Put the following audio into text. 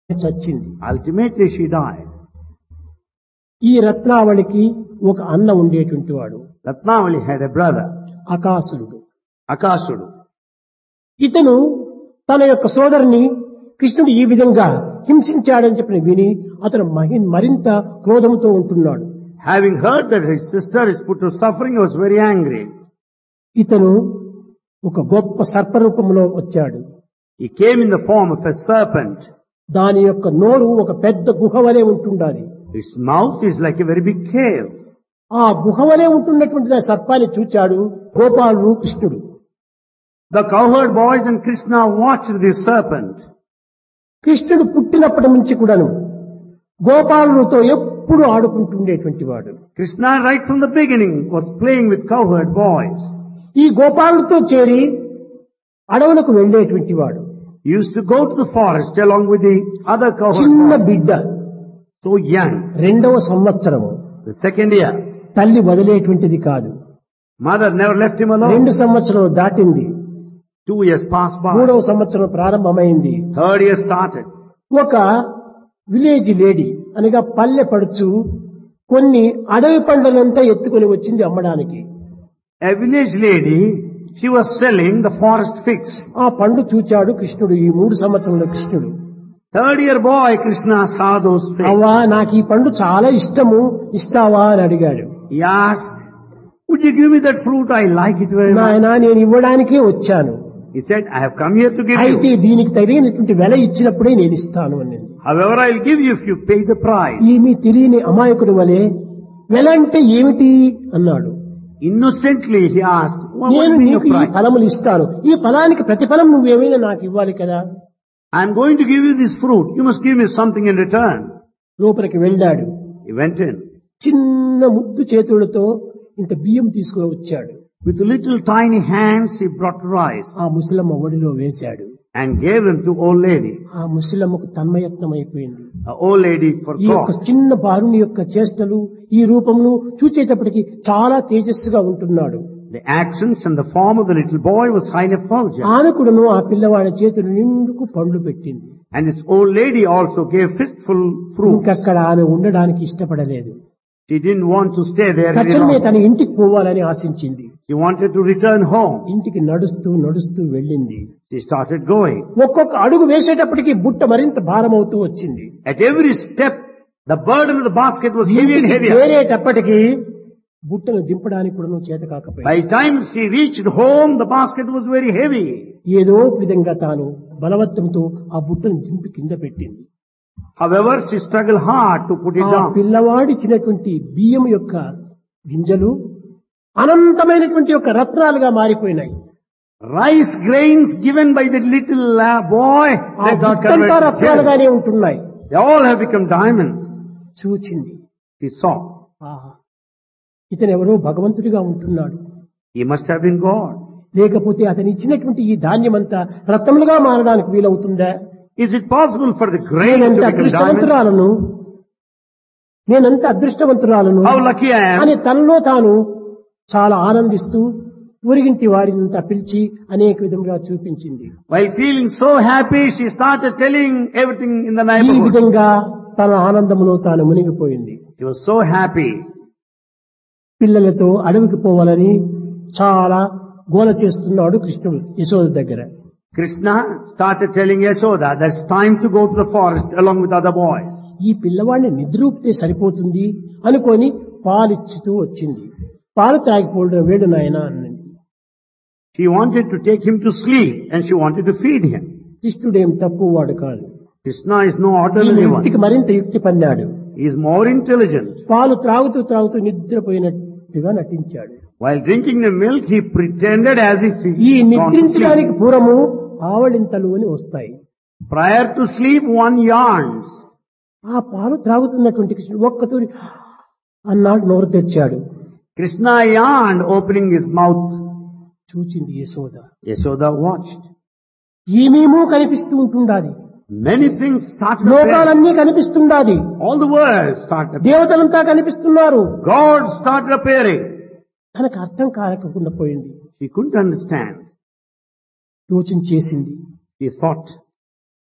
చచ్చింది Ultimately she died. ఈ రత్నావళికి ఒక అన్న ఉండేటువంటి వాడు Ratnavali had a brother, అకాసురుడు Akasudu. ఇతను తన యొక్క సోదరుని కృష్ణుడు ఈ విధంగా హింసించాడని చెప్పిన విని అతను మహి మరింత క్రోధంతో ఉంటున్నాడు Having heard that his sister is put to suffering, he was very angry. ఇతను ఒక గొప్ప సర్పరూపంలో వచ్చాడు He came in the form of a serpent. దాని యొక్క నోరు ఒక పెద్ద గుహ వలె ఉంటుండాలి His mouth is like a very big cave. ఆ గుహ వలె ఉంటున్నటువంటి ఆ సర్పాన్ని చూచాడు గోపాలుడు కృష్ణుడు The cowherd boys and Krishna watched this serpent. కృష్ణుడు పుట్టినప్పటి నుంచి కూడాను గోపాలుడితో ఎప్పుడు ఆడుకుంటుండేటువంటి వాడు Krishna right from the beginning was playing with cowherd boys. ఈ గోపాలుడితో చేరి అడవులకు వెళ్ళేటువంటి వాడు He used to go to the forest along with the other cowherd చిన్న boys. బిడ్డ So young. రెండవ సంవత్సరము The second year. తల్లి వదిలేటువంటిది కాదు Mother never left him alone. రెండు సంవత్సరం దాటింది Two years passed by. మూడవ సంవత్సరం ప్రారంభమైంది Third year started. ఒక విలేజ్ లేడీ అనగా పల్లె పడుచు కొన్ని అడవి పండ్లనంతా ఎత్తుకొని వచ్చింది అమ్మడానికి A village lady, she was selling the forest figs. ఆ పండు చూచాడు కృష్ణుడు ఈ మూడు సంవత్సరంలో కృష్ణుడు Third year boy, Krishna saw those figs. అవ్వా నాకు ఈ పండు చాలా ఇష్టము ఇస్తావా అని అడిగాడు He asked, would you give me that fruit? I like it very much. నాయన నేను ఇవ్వడానికే వచ్చాను He said, I have come here to give అయితే you. దీనికి తగినటువంటి వెల ఇచ్చినప్పుడే నేను ఇస్తాను అనింది However, I'll give you if you pay the price. ఏమీ తెలియని అమాయకుడి వలె వెల అంటే ఏమిటి అన్నాడు Innocently, he asked, what నేను will be your నీకు ఈ price? ఫలములు ఇస్తాను ఈ ఫలానికి ప్రతిఫలం నువ్వేమైనా నాకు ఇవ్వాలి కదా I'm going to give you this fruit. You must give me something in return. లోపలికి వెళ్ళాడు He went in. చిన్న ముద్దు చేతులతో ఇంత బియ్యం తీసుకుని వచ్చాడు With little tiny hands, he brought rice ఆ ముసలమ్మ ఒడిలో వేశాడు and gave them to old lady. ఆ ముసలమ్మకు తన్మయత్నం అయిపోయింది The old lady ఈ యొక్క forgot. చిన్న బాలుని యొక్క చేష్టలు ఈ రూపమును చూచేటప్పటికి చాలా తేజస్సుగా ఉంటున్నాడు The actions and the form of the little boy was highly effulgent. ఆనకుడును ఆ పిల్లవాడి చేతులు నిండుకు పండ్లు పెట్టింది And this old lady also gave fistful fruits. ఇంకక్కడ ఆమె ఉండడానికి ఇష్టపడలేదు She didn't want to stay there any తక్షణమే longer. తన ఇంటికి పోవాలని ఆశించింది She wanted to return home. ఇంటికి నడుస్తూ నడుస్తూ వెళ్ళింది She started going. ఒక్కొక్క అడుగు వేసేటప్పటికి బుట్ట మరింత భారమవుతూ వచ్చింది At every step, the burden of the basket was heavy and ఇంటికి heavier. చేరేటప్పటికి బుట్టను దింపడానికి కూడా నువ్వు చేత కాకపోయింది By the time she reached home, the basket was very heavy. ఏదో విధంగా తాను బలవత్తంతో ఆ బుట్టను దింపి కింద పెట్టింది However, she struggled hard to put it ఆ down. పిల్లవాడిచ్చినటువంటి బియ్యం యొక్క గింజలు అనంతమైనటువంటి యొక్క రత్నాలుగా మారిపోయినాయి Rice grains given by the little uh, boy, ఆ they got బుట్టంతా converted to gems. రత్నాలుగానే ఉంటున్నాయి They all have become diamonds. చూచింది He saw. ఆహా ఇతను ఎవరో భగవంతుడిగా ఉంటున్నాడు He must have been God. లేకపోతే అతను ఇచ్చినటువంటి ఈ ధాన్యమంతా రత్నములుగా మారడానికి వీలవుతుందా Is it possible for the grain to నేనంత become diamond? అదృష్టవంతురాలను నేనంత అదృష్టవంతురాలను How lucky I అని am. తనలో తాను చాలా ఆనందిస్తూ ఊరిగింటి వారినంతా పిలిచి అనేక విధంగా చూపించింది While feeling so happy, she started telling everything in the ఈ neighborhood. విధంగా తన ఆనందములో తాను మునిగిపోయింది She was so happy. పిల్లలతో అడవికి పోవాలని చాలా గోల చేస్తున్నాడు కృష్ణుడు యశోద దగ్గర Krishna started telling Yashoda that it's time to go to the forest along with other boys. ఈ పిల్లవాడిని నిద్రూపితే సరిపోతుంది అనుకొని పాలిచ్చుతూ వచ్చింది పాలు తాగిపోవడం వేడు నాయన అన్నది She wanted to take him to sleep and she wanted to feed him. కృష్ణుడేం తక్కువ వాడు కాదు Krishna is no ఈ ordinary one. యుక్తికి మరింత యుక్తి పన్నాడు He is more intelligent. పాలు త్రాగుతూ త్రాగుతూ నిద్రపోయినట్టుగా నటించాడు While drinking the milk, he pretended as if he ఈ had gone to sleep. నిద్రించడానికి పూర్వము ఆవళింతలు అని వస్తాయి Prior to sleep, one yarns. ఆ పాలు త్రాగుతున్నటువంటి కృష్ణుడు ఒక్కతూరి అన్నాడు నోరు తెచ్చాడు Krishna yawned, opening his mouth. చూచింది యశోద Yashoda watched. ఏమేమో కనిపిస్తూ ఉంటుండాది Many things started appearing. లోకాలన్నీ కనిపిస్తుండాది All the world started appearing. దేవతలంతా కనిపిస్తున్నారు God started appearing. తనకు అర్థం కాలేకుండా పోయింది She couldn't understand. యోచన చేసింది She thought,